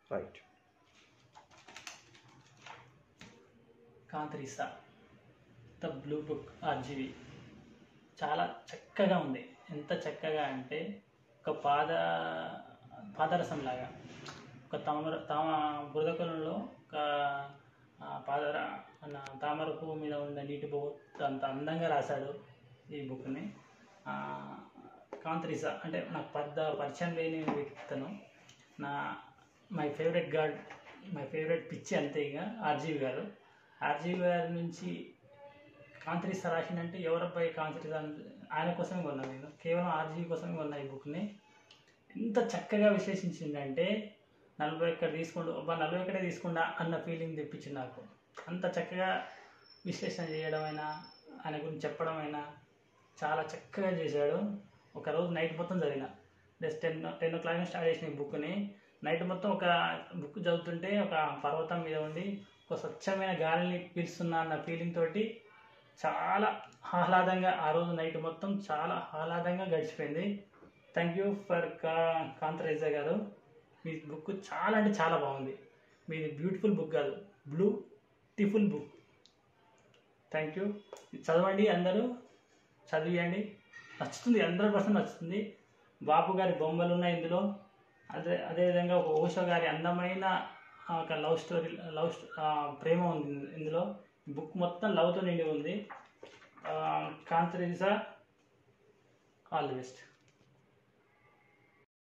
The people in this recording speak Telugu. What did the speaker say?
రైట్ కాంతరీసా ద బ్లూ బుక్ ఆర్జీవి చాలా చక్కగా ఉంది ఎంత చక్కగా అంటే ఒక పాద పాదరసం లాగా ఒక తామర తామ బురదకొలంలో ఒక ఆ, పాదర మన తామర పువ్వు మీద ఉన్న నీటి పువ్వు అంత అందంగా రాశాడు ఈ బుక్ని కాంతరీసా అంటే నాకు పెద్ద పరిచయం లేని వ్యక్తను నా my favourite god my favourite పిచ్చి అంతే ఇక ఆర్జీవి గారు ఆర్జీవి గారి నుంచి కాంతరీస రాసిందంటే ఎవరబ్బాయి కాంతరీస అని- ఆయన కోసమే కొన్నాను నేను కేవలం ఆర్జీవి కోసమే కొన్నా ఈ బుక్ని ఎంత చక్కగా విశ్లేషించిందంటే నలభై ఒక్కటి తీసుకుంటూ అబ్బా నలభై ఒక్కటే తీసుకుండా అన్న ఫీలింగ్ తెప్పించింది నాకు అంత చక్కగా విశ్లేషణ చేయడమైనా ఆయన గురించి చెప్పడమైనా చాలా చక్కగా చేశాడు ఒక రోజు నైట్ మొత్తం చదివిన just ten ten o'clock start చేసిన ఈ బుక్ని నైట్ మొత్తం ఒక బుక్ చదువుతుంటే ఒక పర్వతం మీద ఉండి ఒక స్వచ్ఛమైన గాలిని పీలుస్తున్నా అన్న ఫీలింగ్ తోటి చాలా ఆహ్లాదంగా ఆ రోజు నైట్ మొత్తం చాలా ఆహ్లాదంగా గడిచిపోయింది థ్యాంక్ యూ ఫర్ కా కాంతరేజా గారు మీ బుక్ చాలా అంటే చాలా బాగుంది మీది బ్యూటిఫుల్ బుక్ కాదు bluetiful book thank you చదవండి అందరూ చదివియండి నచ్చుతుంది హండ్రెడ్ పర్సెంట్ నచ్చుతుంది బాపు గారి బొమ్మలు ఉన్నాయి ఇందులో అదే అదేవిధంగా ఒక ఓషో గారి అందమైన ఆ, ఒక లవ్ స్టోరీ లవ్ స్టో- ఆ, ప్రేమ ఉంది ఇందులో బుక్ మొత్తం లవ్తో నిండి ఉంది కాంతరీసా ఆల్ ది బెస్ట్